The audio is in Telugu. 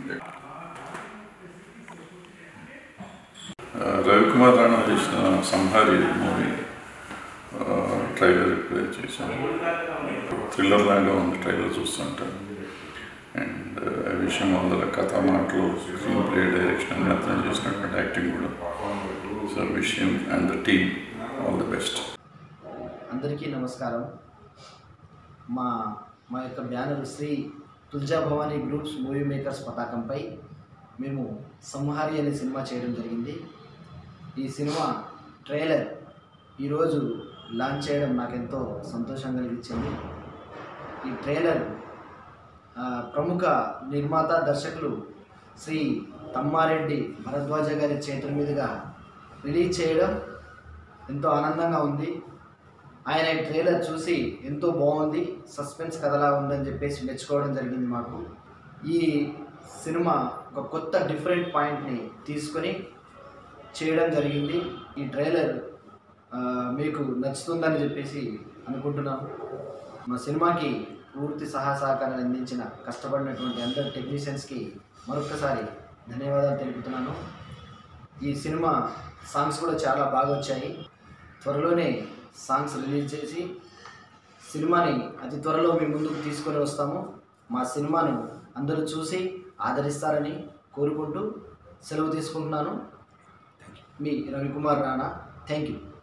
ఆ, రవికుమార్ రాణా చేసిన సంహారి మూవీ ట్రైలర్ ఇప్పుడే చేశాను థ్రిల్లర్ లాగా ఉంది ట్రైలర్ చూస్తుంటే అండ్ ఆ విషయం వల్ల కథ మాటలు స్క్రీన్ ప్లే డైరెక్షన్ అన్ని అతను చేసినటువంటి యాక్టింగ్ కూడా సో విషయం and the team all the best అందరికీ నమస్కారం మా మా యొక్క banner Shri Tulja Bhavani groups movie makers పతాకంపై మేము సంహారి అనే సినిమా చేయడం జరిగింది ఈ సినిమా ట్రైలర్ ఈరోజు లాంచ్ చేయడం నాకెంతో సంతోషం కలిగించింది ఈ ట్రైలర్ ఆ, ప్రముఖ నిర్మాత దర్శకులు శ్రీ తమ్మారెడ్డి భరద్వాజ గారి చేతుల మీదుగా రిలీజ్ చేయడం ఎంతో ఆనందంగా ఉంది ఆయన ఈ ట్రైలర్ చూసి ఎంతో బాగుంది సస్పెన్స్ కథలా ఉందని చెప్పేసి మెచ్చుకోవడం జరిగింది మాకు ఈ సినిమా ఒక కొత్త డిఫరెంట్ పాయింట్ని తీసుకొని చేయడం జరిగింది ఈ ట్రైలర్ ఆ, మీకు నచ్చుతుందని చెప్పేసి అనుకుంటున్నాను మా సినిమాకి పూర్తి సహా సహకారాన్ని అందించిన కష్టపడినటువంటి అందరు టెక్నీషియన్స్కి మరొకసారి ధన్యవాదాలు తెలుపుతున్నాను ఈ సినిమా సాంగ్స్ కూడా చాలా బాగా వచ్చాయి త్వరలోనే సాంగ్స్ రిలీజ్ చేసి సినిమాని అతి త్వరలో మీ ముందుకు తీసుకొని వస్తాము మా సినిమాను అందరూ చూసి ఆదరిస్తారని కోరుకుంటూ సెలవు తీసుకుంటున్నాను మీ రవికుమార్ రాణా థ్యాంక్ యూ